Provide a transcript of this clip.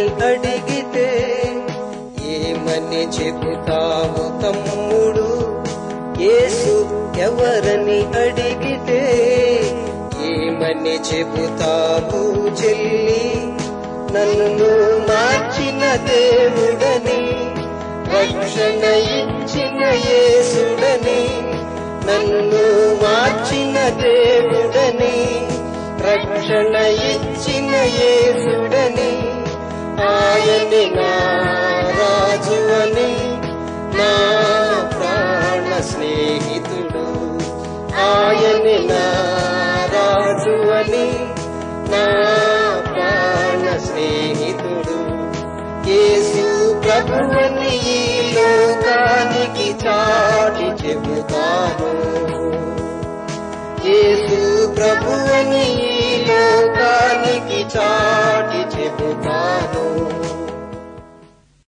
అడిగితే ఏమని చెబుతావు తమ్ముడు యేసు ఎవరని అడిగితే ఏమని చెబుతావు చెల్లి నన్ను మార్చిన దేవుడని రక్షణ ఇచ్చిన యేసుడని నన్ను మార్చిన దేవుడని రక్షణ ఇచ్చిన యేసుడని ఆయని నా రాజు అని నా ప్రాణ స్నేహితుడు ఆయని నా రాజు అని నా ప్రాణ స్నేహితుడు యేసు ప్రభువని ఈ లోకానికి చాటి చెబుతాను యేసు ప్రభువని ఈ లోకానికి చాటి చెబుతాను